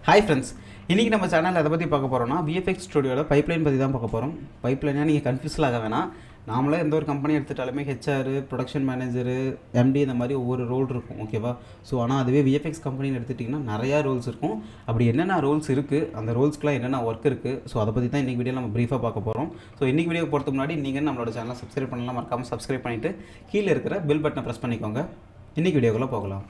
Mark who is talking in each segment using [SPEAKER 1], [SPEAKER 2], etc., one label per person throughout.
[SPEAKER 1] hi friends இன்றைக்கி நம்ம சேனலில் எதை பற்றி பார்க்க போகிறோம்னா விஎஃப்எக்ஸ் ஸ்டுடியோவில் பைப்லைன் பற்றி தான் பார்க்க போகிறோம் பைப்லைனாக நீங்கள் கன்ஃபியூஸில் ஆக வேணாம் நாமளே எந்த ஒரு கம்பெனி எடுத்துட்டாலுமே ஹெச்ஆர் ப்ரொடக்ஷன் மேனேஜரு எம்டி இந்த மாதிரி ஒவ்வொரு ரோல் இருக்கும் ஓகேவா ஸோ ஆனால் அதுவே விஎஃப்எக்ஸ் கம்பெனின்னு எடுத்துட்டிங்கன்னா நிறையா ரோல்ஸ் இருக்கும் அப்படி என்னென்ன ரோல்ஸ் இருக்குது அந்த ரோல்ஸ்க்குலாம் என்னென்ன ஒர்க் இருக்குது ஸோ அதை பற்றி தான் இன்றைக்கி வீடியோ நம்ம ப்ரீஃபாக பார்க்க போகிறோம் ஸோ இன்றைக்கி வீடியோ போகிறதுக்கு முன்னாடி நீங்கள் நம்மளோட சேனலை சப்ஸ்கிரைப் பண்ணலாம் மறக்காமல் சப்ஸ்கிரைப் பண்ணிவிட்டு கீழே இருக்கிற பெல் பட்டனை ப்ரெஸ் பண்ணிக்கோங்க இன்றைக்கி வீடியோக்குள்ளே போகலாம்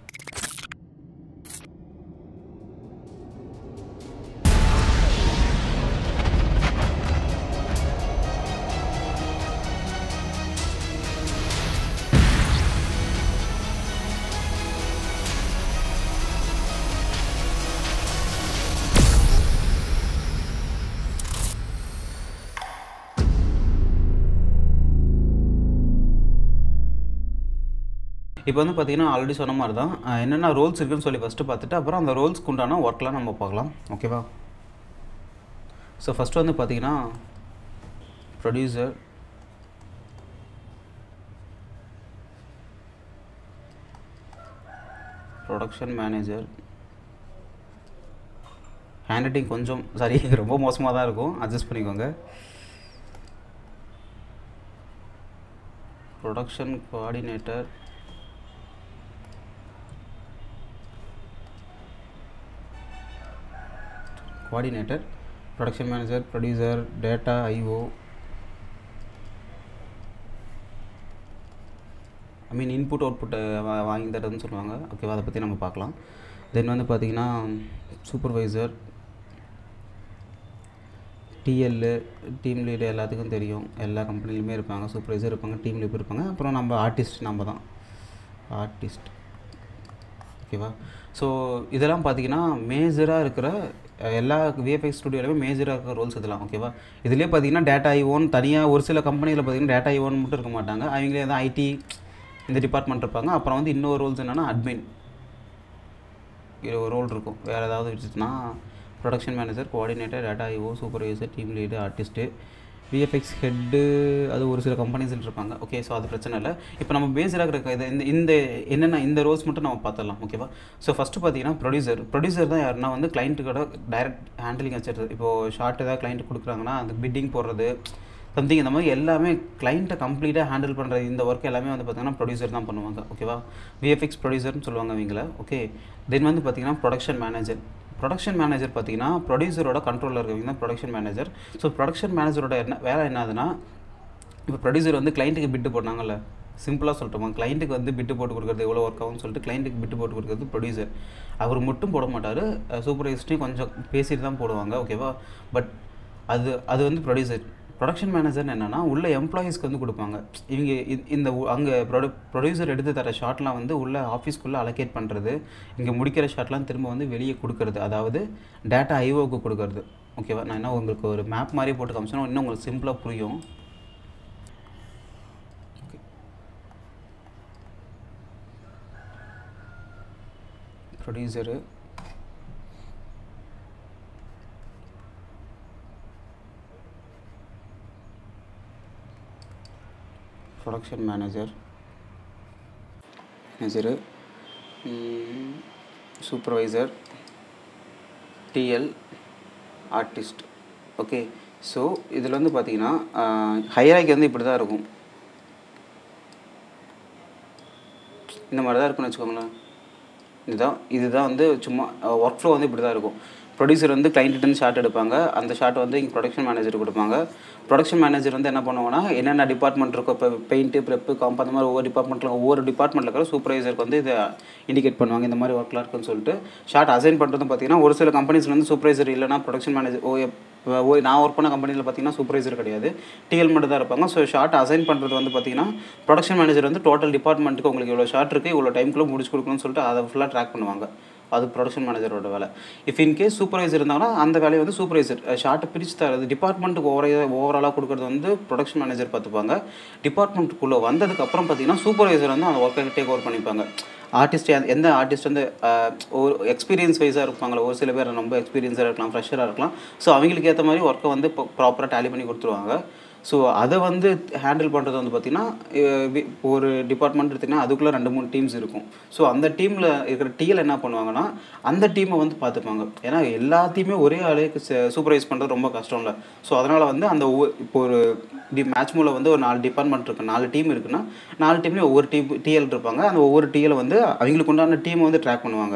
[SPEAKER 1] இப்போ வந்து பார்த்தீங்கன்னா ஆல்ரெடி சொன்ன மாதிரி தான் அஹ் என்னென்ன ரோல்ஸ் இருக்குன்னு சொல்லி ஃபஸ்ட்டு பார்த்துட்டு அப்புறம் அந்த ரோல்ஸ்க்கு உண்டான ஒர்க்லாம் நம்ம பார்க்கலாம் ஓகேவா ஸோ ஃபஸ்ட்டு வந்து பார்த்தீங்கன்னா producer production manager hand writing கொஞ்சம் சாரி ரொம்ப மோசமாக தான் இருக்கும் அட்ஜஸ்ட் பண்ணிக்கோங்க production coordinator coordinator production manager producer data IO I mean input அவுட்புட்டை வாங்கி தரதுன்னு சொல்லுவாங்க ஓகேவா அதை பற்றி நம்ம பார்க்கலாம் தென் வந்து பார்த்தீங்கன்னா சூப்பர்வைசர் டிஎல்லு டீம் லீடு எல்லாத்துக்கும் தெரியும் எல்லா கம்பெனிலையுமே இருப்பாங்க சூப்பர்வைசர் இருப்பாங்க டீம் லீட் இருப்பாங்க அப்புறம் நம்ம ஆர்டிஸ்ட் நம்ம தான் ஆர்டிஸ்ட் ஓகேவா ஸோ இதெல்லாம் பார்த்தீங்கன்னா மேஜராக இருக்கிற அஹ், எல்லா விஎஃப்எக்ஸ் ஸ்டுடியோலையுமே மேஜராக இருக்கிற ரோல்ஸ் இதெல்லாம் ஓகேவா இதுலேயே பார்த்தீங்கன்னா டேட்டா ஐஓன் தனியாக ஒரு சில கம்பெனியில் பார்த்தீங்கன்னா டேட்டா ஐஓன் மட்டும் இருக்க மாட்டாங்க அவங்களே தான் ஐடி இந்த டிபார்ட்மெண்ட் இருப்பாங்க அப்புறம் வந்து இன்னொரு ரோல்ஸ் என்னென்னா அட்மின் இது ஒரு ரோல் இருக்கும் வேறு ஏதாவது வச்சுச்சுன்னா production manager coordinator data IO supervisor team lead artist VFX head அது ஒரு சில கம்பெனிஸில் இருப்பாங்க ஓகே ஸோ அது பிரச்சனை இல்லை இப்போ நம்ம பேஸராக இருக்க இது இந்த இந்த என்னென்ன இந்த ரோல்ஸ் மட்டும் நம்ம பார்த்துடலாம் ஓகேவா ஸோ ஃபஸ்ட்டு பார்த்தீங்கன்னா ப்ரொடியூசர் ப்ரொடியூசர் தான் யாருன்னா வந்து கிளைண்ட்டுக்கோட டைரக்ட் ஹேண்டிலிங் வச்சுருது இப்போது ஷார்ட் ஏதாவது கிளைண்ட் கொடுக்குறாங்கன்னா அந்த பிட்டிங் போடுறது சம்திங் இந்த மாதிரி எல்லாமே கிளைண்ட்டை கம்ப்ளீட்டாக ஹேண்டில் பண்ணுற இந்த ஒர்க் எல்லாமே வந்து பார்த்தீங்கன்னா ப்ரொடியூசர் தான் பண்ணுவாங்க ஓகேவா விஎஃப்எக்ஸ் ப்ரொடியூசர்னு சொல்லுவாங்க அவங்கள ஓகே தென் வந்து பார்த்தீங்கன்னா ப்ரொடக்ஷன் மேனேஜர் ப்ரொடக்ஷன் மேனேஜர் பார்த்தீங்கன்னா ப்ரொடியூசரோட கண்ட்ரோலில் இருக்கவங்க தான் ப்ரொடக்ஷன் மேனேஜர் ஸோ ப்ரொடக்ஷன் மேனேஜரோட என்ன வேலை என்னதுன்னா இப்போ ப்ரொடியூசர் வந்து கிளைண்ட்டுக்கு பிட்டு போட்டாங்கல்ல சிம்பிளாக சொல்லிட்டோமா கிளைண்ட்டுக்கு வந்து பிட்டு போட்டு கொடுக்குறது எவ்வளோ ஒர்க் ஆகும்னு சொல்லிட்டு கிளைண்ட்டுக்கு பிட்டு போட்டு கொடுக்குறது ப்ரொடியூசர் அவர் மட்டும் போட மாட்டார் சூப்பர்வைஸ்ட்டையும் கொஞ்சம் பேசிட்டு தான் போடுவாங்க ஓகேவா பட் அது அது வந்து ப்ரொடியூசர் ப்ரொடக்ஷன் மேனேஜர்னு என்னென்னா உள்ள எம்ப்ளாயீஸ்க்கு வந்து கொடுப்பாங்க இவங்க இ- இந்த உ- அங்கே ப்ரொடு ப்ரொடியூசர் எடுத்து தர ஷாட்லாம் வந்து உள்ள ஆஃபீஸ்க்குள்ளே அலோகேட் பண்ணுறது இங்கே முடிக்கிற ஷாட்லாம் திரும்ப வந்து வெளியே கொடுக்கறது அதாவது டேட்டா ஐஓக்கு கொடுக்கறது ஓகேவா நான் என்ன உங்களுக்கு ஒரு மேப் மாதிரி போட்டு காமிச்சேன்னா இன்னும் உங்களுக்கு சிம்பிளாக புரியும் producer production manager manager supervisor TL artist okay so இதில் வந்து பார்த்தீங்கன்னா ஹையராக்கி வந்து இப்படி தான் இருக்கும் இந்த மாதிரி தான் இருக்குன்னு வச்சுக்கோங்களேன் இதுதான் இதுதான் வந்து சும்மா ஒர்க் ஃப்ளோ வந்து இப்படி தான் இருக்கும் ப்ரொடியூசர் வந்து கிளைண்ட்டு ஷாட் எடுப்பாங்க அந்த ஷாட் வந்து இங்கே ப்ரொடக்ஷன் மேனேஜர் கொடுப்பாங்க ப்ரொடக்ஷன் மேனேஜர் வந்து என்ன பண்ணுவாங்கன்னா என்னென்ன டிபார்ட்மெண்ட் இருக்கோ இப்போ பெயிண்ட்டு ப்ரெப்பு காம்ப் அந்த மாதிரி ஒவ்வொரு டிபார்ட்மெண்ட்டில் ஒவ்வொரு டிபார்ட்மெண்ட்டில் இருக்கிற சூப்பர்வைசருக்கு வந்து இதை இண்டிகேட் பண்ணுவாங்க இந்த மாதிரி ஒர்க்லாம் இருக்குன்னு சொல்லிட்டு ஷாட் அசைன் பண்ணுறதும் பார்த்தீங்கன்னா ஒரு சில கம்பெனிஸில் வந்து சூப்பர்வைசர் இல்லைனா ப்ரொடக்ஷன் மேனேஜர் ஓ எப்- இப்போ ஓ நான் ஒர்க் பண்ண கம்பெனியில் பார்த்தீங்கன்னா சூப்பர்வைசர் கிடையாது டிஎல் மட்டும் தான் இருப்பாங்க ஸோ ஷார்ட் அசைன் பண்ணுறது வந்து பார்த்தீங்கன்னா ப்ரொடக்ஷன் மேனேஜர் வந்து டோட்டல் டிபார்ட்மெண்ட்டுக்கு உங்களுக்கு இவ்வளோ ஷார்ட் இருக்குது இவ்வளோ டைம்க்குள்ளே முடிச்சு கொடுக்கணும்னு சொல்லிட்டு அதை ஃபுல்லாக ட்ராக் பண்ணுவாங்க அது ப்ரொடக்ஷன் மேனேஜரோட வேலை இஃப் இன் கேஸ் சூப்பர்வைசர் இருந்தாங்கன்னா அந்த வேலையை வந்து சூப்பர்வைசர் ஷார்ட்டை பிரித்து தரது டிபார்ட்மெண்ட்டுக்கு ஓவர ஓவராலாக கொடுக்குறது வந்து ப்ரொடக்ஷன் மேனேஜர் பார்த்துப்பாங்க டிபார்ட்மெண்ட்டுக்குள்ளே வந்ததுக்கப்புறம் பார்த்தீங்கன்னா சூப்பர்வைசர் வந்து அந்த ஒர்க்கை டேக் ஓவர் பண்ணிப்பாங்க ஆர்டிஸ்ட் எந்த ஆர்டிஸ்ட் வந்து அஹ், ஒரு எக்ஸ்பீரியன்ஸ் வைஸாக இருப்பாங்களோ ஒரு சில பேர் ரொம்ப எக்ஸ்பீரியன்ஸாக இருக்கலாம் ஃப்ரெஷராக இருக்கலாம் ஸோ அவங்களுக்கு ஏற்ற மாதிரி ஒர்க்கை வந்து ப்ராப்பராக டேலி பண்ணி கொடுத்துருவாங்க ஸோ அதை வந்து ஹேண்டில் பண்ணுறது வந்து பார்த்திங்கன்னா அஹ் வி- இப்போ ஒரு டிபார்ட்மெண்ட் எடுத்திங்கன்னா அதுக்குள்ளே ரெண்டு மூணு டீம்ஸ் இருக்கும் ஸோ அந்த டீமில் இருக்கிற டிஎல் என்ன பண்ணுவாங்கன்னா அந்த டீமை வந்து பார்த்துப்பாங்க ஏன்னா எல்லாத்தையுமே ஒரே ஆளுக்கு சூப்பர்வைஸ் பண்ணுறது ரொம்ப கஷ்டம் இல்லை ஸோ அதனால் வந்து அந்த ஒவ்வொரு இப்போ ஒரு டி மேட்ச் மூலம் வந்து ஒரு நாலு டிபார்ட்மெண்ட் இருக்குது நாலு டீம் இருக்குன்னா நாலு டீம்லேயும் ஒவ்வொரு டீம் டிஎல் இருப்பாங்க அந்த ஒவ்வொரு டிஎல் வந்து அவங்களுக்கு உண்டான டீமை வந்து ட்ராக் பண்ணுவாங்க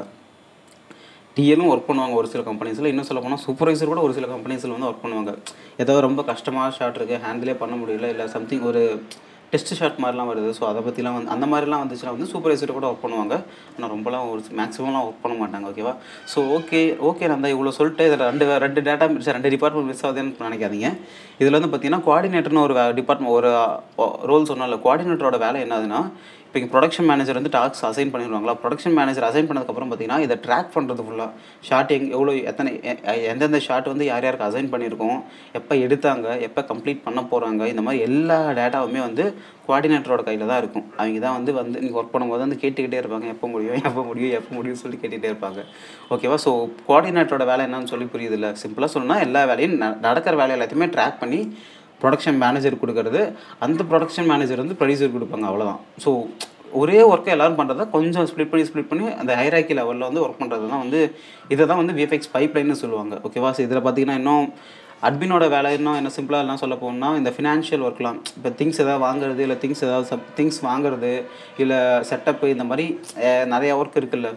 [SPEAKER 1] டிஎலும் ஒர்க் பண்ணுவாங்க ஒரு சில கம்பெனிஸில் இன்னும் சொல்ல போனால் சூப்பர்வைசர் கூட ஒரு சில கம்பெனிஸில் வந்து ஒர்க் பண்ணுவாங்க ஏதோ ரொம்ப கஷ்டமான ஷாட் இருக்குது ஹேண்டிலே பண்ண முடியல இல்லை சம்திங் ஒரு டெஸ்ட் ஷாட் மாதிரிலாம் வருது ஸோ அதை பற்றிலாம் வந்து அந்த மாதிரிலாம் வந்துச்சுன்னா வந்து சூப்பர்வைசர் கூட ஒர்க் பண்ணுவாங்க ஆனால் ரொம்பலாம் ஒரு மேக்ஸிமம்லாம் ஒர்க் பண்ண மாட்டாங்க ஓகேவா ஸோ ஓகே ஓகே நான் இவ்வளோ சொல்லிட்டு இதில் ரெண்டு ரெண்டு டேட்டா மிஸ் ரெண்டு டிபார்ட்மெண்ட் மிஸ் ஆகுதுன்னு நினைக்காதீங்க இதில் வந்து பார்த்தீங்கன்னா கோஆர்டினேட்டர்னு ஒரு டிபார்ட்மெண்ட் ஒரு ரோல் சொன்னால கோஆர்டினேட்டரோட வேலை என்னதுன்னா இப்போ இங்கே ப்ரொடக்ஷன் மேனேஜர் வந்து டாக்ஸ் அசைன் பண்ணிடுவாங்களா ப்ரொடக்ஷன் மேனேஜர் அசைன் பண்ணதுக்கப்புறம் பார்த்தீங்கன்னா இதை ட்ராக் பண்ணுறது ஃபுல்லாக ஷார்ட் எங் எவ்வளோ எத்தனை எ- எ- எந்தெந்த ஷாட் வந்து யார் யாருக்கு அசைன் பண்ணியிருக்கோம் எப்போ எடுத்தாங்க எப்போ கம்ப்ளீட் பண்ண போகிறாங்க இந்த மாதிரி எல்லா டேட்டாவுமே வந்து கோஆர்டினேட்டரோட கையில் தான் இருக்கும் அவங்க தான் வந்து வந்து நீங்கள் ஒர்க் பண்ணும்போது வந்து கேட்டுக்கிட்டே இருப்பாங்க எப்போ முடியும் எப்போ முடியும் எப்போ முடியும் சொல்லி கேட்டுகிட்டே இருப்பாங்க ஓகேவா ஸோ கோஆர்டினேட்டரோட வேலை என்னன்னு சொல்லி புரியுதுல்ல சிம்பிளாக சொல்லணும்னா எல்லா வேலையும் ந- நடக்கிற வேலை எல்லாத்தையுமே ட்ராக் பண்ணி ப்ரொடக்ஷன் மேனேஜர் கொடுக்கறது அந்த ப்ரொடக்ஷன் மேனேஜர் வந்து ப்ரொடியூசர் கொடுப்பாங்க அவ்வளோதான் ஸோ ஒரே ஒர்க்கை எல்லாரும் பண்ணுறத கொஞ்சம் ஸ்ப்ளிட் பண்ணி ஸ்ப்ளிட் பண்ணி அந்த ஹைராக்கி லெவலில் வந்து ஒர்க் பண்ணுறது தான் வந்து இதை தான் வந்து விஎஃப்எக்ஸ் பைப்லைன்னு சொல்லுவாங்க ஓகேவா ஸோ இதில் பார்த்தீங்கன்னா இன்னும் அட்மினோட வேலை இன்னும் என்ன சிம்பிளாக எல்லாம் சொல்ல போகணும்னா இந்த ஃபினான்ஷியல் ஒர்க்லாம் இப்போ திங்ஸ் ஏதாவது வாங்குறது இல்லை திங்ஸ் ஏதாவது சப் திங்ஸ் வாங்குறது இல்லை செட்டப்பு இந்த மாதிரி அஹ், நிறைய ஒர்க் இருக்குல்ல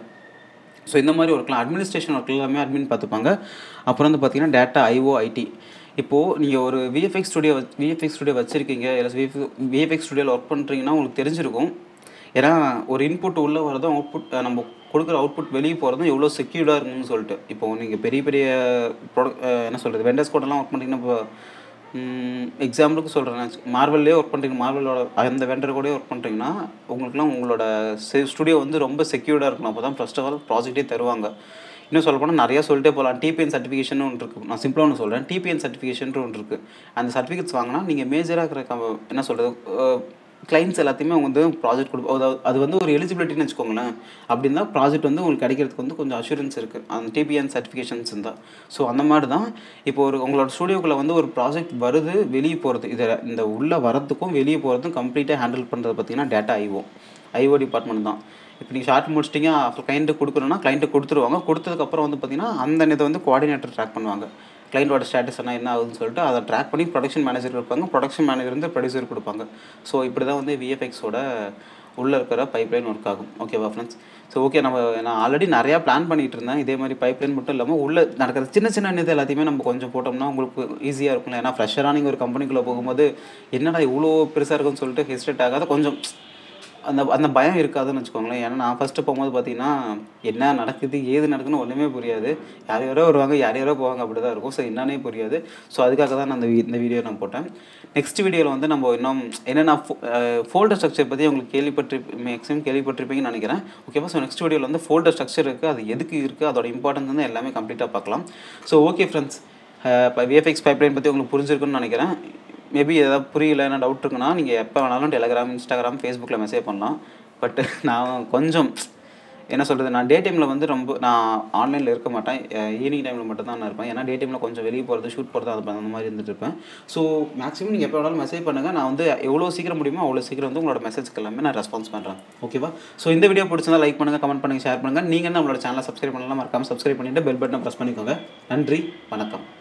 [SPEAKER 1] ஸோ இந்த மாதிரி ஒர்க்லாம் அட்மினிஸ்ட்ரேஷன் ஒர்க் எல்லாமே அட்மின் பார்த்துப்பாங்க அப்புறம் வந்து பார்த்தீங்கன்னா டேட்டா ஐஓ ஐடி இப்போது நீங்கள் ஒரு விஎஃப்எக்ஸ் ஸ்டுடியோ விஎஃப்எக்ஸ் ஸ்டுடியோ வச்சுருக்கீங்க இல்லை விஎஃப்எக்ஸ் ஸ்டுடியோவில் ஒர்க் பண்ணுறீங்கன்னா உங்களுக்கு தெரிஞ்சிருக்கும் ஏன்னா ஒரு இன்புட் உள்ளே வரதும் அவுட்புட் நம்ம கொடுக்குற அவுட்புட் வெளியே போகிறதும் எவ்வளோ செக்யூர்டாக இருக்குன்னு சொல்லிட்டு இப்போ நீங்கள் பெரிய பெரிய ப்ராடக்ட் என்ன சொல்கிறது வெண்டர்ஸ் கூடலாம் ஒர்க் பண்ணுறீங்கன்னா இப்போ எக்ஸாம்பிளுக்கு சொல்கிறேன் மார்வல்லே ஒர்க் பண்ணுறீங்க மார்வலோட அந்த வெண்டர் கூட ஒர்க் பண்ணுறீங்கன்னா உங்களுக்குலாம் உங்களோட ஸ்டுடியோ வந்து ரொம்ப செக்யூர்டாக இருக்கணும் அப்போ தான் ஃபர்ஸ்ட் ஆஃப் ஆல் ப்ராஜெக்டே தருவாங்க இன்னும் சொல்ல போனால் நிறையா சொல்லிட்டே போகலாம் டிபிஎன் சர்டிஃபிகேஷன் ஒன்று இருக்குது நான் சிம்பிளாக ஒன்று சொல்கிறேன் டிபிஎன் சர்டிஃபிகேஷன் ஒன்று இருக்குது அந்த சர்டிஃபிகேட்ஸ் வாங்கினா நீங்கள் மேஜராக இருக்கிற கம்- என்ன சொல்கிறது கிளைண்ட்ஸ் எல்லாத்தையுமே அவங்க வந்து ப்ராஜெக்ட் கொடுப்போம் அதாவது அது வந்து ஒரு எலிஜிபிலிட்டின்னு வச்சுக்கோங்களேன் அப்படின்னா ப்ராஜெக்ட் வந்து உங்களுக்கு கிடைக்கிறதுக்கு வந்து கொஞ்சம் அஷூரன்ஸ் இருக்குது அந்த டிபிஎன் சர்டிஃபிகேஷன்ஸ் இருந்தால் ஸோ அந்த மாதிரி தான் இப்போ ஒரு உங்களோட ஸ்டூடியோக்குள்ளே வந்து ஒரு ப்ராஜெக்ட் வருது வெளியே போகிறது இதை இந்த உள்ளே வரதுக்கும் வெளியே போகிறதுக்கும் கம்ப்ளீட்டாக ஹேண்டில் பண்ணுறது பார்த்தீங்கன்னா டேட்டா ஐஓ ஐஓ டிபார்ட்மெண்ட் தான் இப்போ நீங்கள் ஷார்ட் முடிச்சிட்டிங்க அப்புறம் கிளைண்ட்டு கொடுக்குறோன்னா கிளைண்ட்டு கொடுத்துருவாங்க கொடுத்ததுக்கப்புறம் வந்து பார்த்தீங்கன்னா அந்த இதை வந்து கோஆர்டினேட்டர் ட்ராக் பண்ணுவாங்க கிளைண்டோட ஸ்டேட்டஸ் என்ன என்ன ஆகுதுன்னு சொல்லிட்டு அதை ட்ராக் பண்ணி ப்ரொடக்ஷன் மேனேஜர் கொடுப்பாங்க ப்ரொடக்ஷன் மேனேஜர் வந்து ப்ரொடியூசர் கொடுப்பாங்க ஸோ இப்படி தான் வந்து விஎஃப்எக்ஸோட உள்ளே இருக்கிற பைப்லைன் ஒர்க் ஆகும் ஓகேவா ஃப்ரெண்ட்ஸ் ஸோ ஓகே நம்ம நான் ஆல்ரெடி நிறையா பிளான் பண்ணிட்டு இருந்தேன் இதே மாதிரி பைப்லைன் மட்டும் இல்லாமல் உள்ளே நடக்கிற சின்ன சின்ன இது எல்லாத்தையுமே நம்ம கொஞ்சம் போட்டோம்னா உங்களுக்கு ஈஸியாக இருக்கும்ல ஏன்னா ஃப்ரெஷராக நீங்கள் ஒரு கம்பெனிக்குள்ளே போகும்போது என்னடா இவ்வளோ பெருசாக இருக்குன்னு சொல்லிட்டு ஹெசிடேட் ஆகாத கொஞ்சம் அந்த அந்த பயம் இருக்காதுன்னு வச்சுக்கோங்களேன் ஏன்னா நான் ஃபஸ்ட்டு போகும்போது பார்த்தீங்கன்னா என்ன நடக்குது ஏது நடக்குதுன்னு ஒன்றுமே புரியாது யார் யாரோ வருவாங்க யார் யாரோ போவாங்க அப்படி தான் இருக்கும் ஸோ என்னன்னே புரியாது ஸோ அதுக்காக தான் நான் அந்த வீ- இந்த வீடியோ நான் போட்டேன் நெக்ஸ்ட் வீடியோவில் வந்து நம்ம இன்னும் என்னென்ன ஃபோல்டர் ஸ்ட்ரக்சர் பற்றி உங்களுக்கு கேள்விப்பட்டு மேக்ஸிமம் கேள்விப்பட்டிருப்பீங்கன்னு நினைக்கிறேன் ஓகேவா ஸோ நெக்ஸ்ட் வீடியோவில் வந்து ஃபோல்டர் ஸ்ட்ரக்சர் இருக்குது அது எதுக்கு இருக்குது அதோட இம்பார்ட்டன்ஸ் வந்து எல்லாமே கம்ப்ளீட்டாக பார்க்கலாம் ஸோ ஓகே ஃப்ரெண்ட்ஸ் இப்போ விஎஃப்எக்ஸ் பைப்லைன் பற்றி உங்களுக்கு புரிஞ்சிருக்குன்னு நினைக்கிறேன் மேபி ஏதாவது புரியல என்ன டவுட் இருக்குன்னா நீங்கள் எப்போ வேணாலும் டெலகிராம் இன்ஸ்டாகிராம் ஃபேஸ்புக்கில் மெசேஜ் பண்ணலாம் பட் நான் கொஞ்சம் என்ன சொல்கிறது நான் டே டைமில் வந்து ரொம்ப நான் ஆன்லைனில் இருக்க மாட்டேன் ஈவினிங் டைமில் மட்டும் தான் நான் இருப்பேன் ஏன்னா டே டைமில் கொஞ்சம் வெளியே போகிறது ஷூட் போகிறது அது அந்த மாதிரி இருந்துட்டு இருப்பேன் ஸோ மேக்ஸிமம் நீங்கள் எப்போ வேணாலும் மெசேஜ் பண்ணுங்கள் நான் வந்து எவ்வளோ சீக்கிரம் முடியுமோ அவ்வளோ சீக்கிரம் வந்து உங்களோட மெசேஜ்க்கு எல்லாமே நான் ரெஸ்பான்ஸ் பண்ணுறேன் ஓகேவா ஸோ இந்த வீடியோ பிடிச்சிருந்தா லைக் பண்ணுங்கள் கமெண்ட் பண்ணுங்கள் ஷேர் பண்ணுங்கள் நீங்கள் நம்மளோட சேனலை சப்ஸ்கிரைப் பண்ணலாம் மறக்காமல் சப்ஸ்கிரைப் பண்ணிவிட்டு பெல் பட்டனை ப்ரெஸ் பண்ணிக்கோங்க நன்றி வணக்கம்